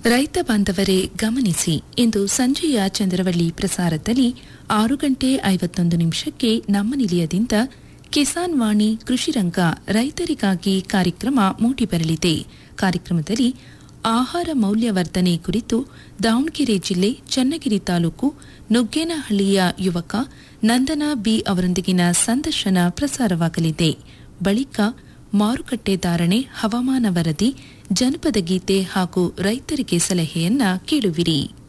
ರೈತ ಬಾಂಧವರೇ ಗಮನಿಸಿ ಇಂದು ಸಂಜೆಯ ಚಂದ್ರವಳ್ಳಿ ಪ್ರಸಾರದಲ್ಲಿ ಆರು ಗಂಟೆ ಐವತ್ತೊಂದು ನಿಮಿಷಕ್ಕೆ ನಮ್ಮ ನಿಲಯದಿಂದ ಕಿಸಾನ್ ವಾಣಿ ಕೃಷಿರಂಗ ರೈತರಿಗಾಗಿ ಕಾರ್ಯಕ್ರಮ ಮೂಡಿಬರಲಿದೆ ಕಾರ್ಯಕ್ರಮದಲ್ಲಿ ಆಹಾರ ಮೌಲ್ಯವರ್ಧನೆ ಕುರಿತು ದಾವಣಗೆರೆ ಜಿಲ್ಲೆ ಚನ್ನಗಿರಿ ತಾಲೂಕು ನುಗ್ಗೇನಹಳ್ಳಿಯ ಯುವಕ ನಂದನ ಬಿ ಅವರೊಂದಿಗಿನ ಸಂದರ್ಶನ ಪ್ರಸಾರವಾಗಲಿದೆ ಬಳಿಕ ಮಾರುಕಟ್ಟೆ ಧಾರಣೆ ಹವಾಮಾನ ವರದಿ ಜನಪದ ಗೀತೆ ಹಾಗೂ ರೈತರಿಗೆ ಸಲಹೆಯನ್ನ ಕೇಳುವಿರಿ